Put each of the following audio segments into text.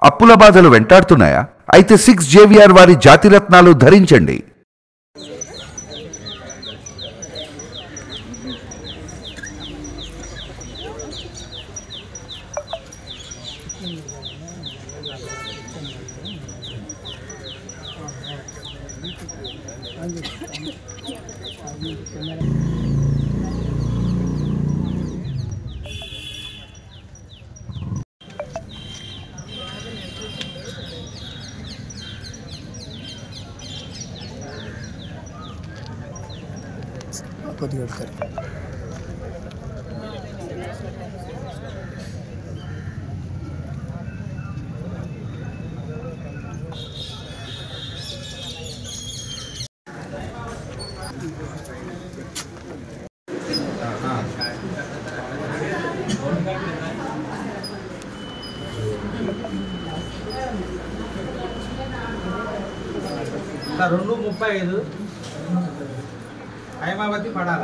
అప్పుల బాధలు వెంటాడుతున్నాయా అయితే సిక్స్ జేవిఆర్ వారి జాతిరత్నాలు ధరించండి కొద్దిగా ఒకసారి సార్ రెండు ముప్పై ఐదు హైమావతి పడాల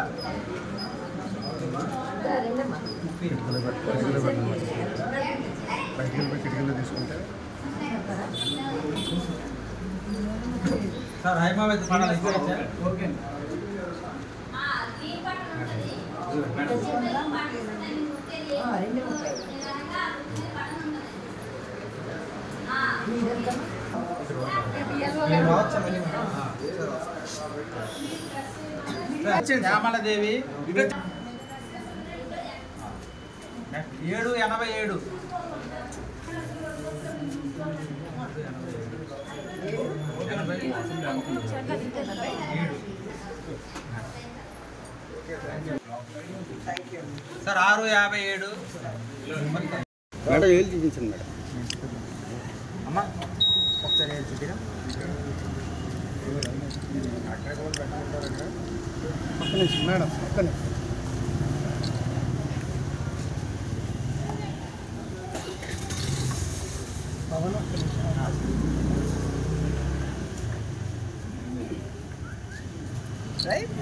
సార్ హైమావతి పడాల ఇక్కడ సార్ ఓకే నేను రావచ్చా మళ్ళీ? సార్, శ్యామలదేవి ఏడు ఎనభై ఏడు సార్ ఆరు యాభై ఏడు మేడం ఏళ్ళు చూపించండి మేడం అమ్మా ఒకసారి ఏది చూపిరా ఒక్క నిమిషం మేడం ఒక్క నిమిషం పవన్ ఒక్క నిమిషం రైట్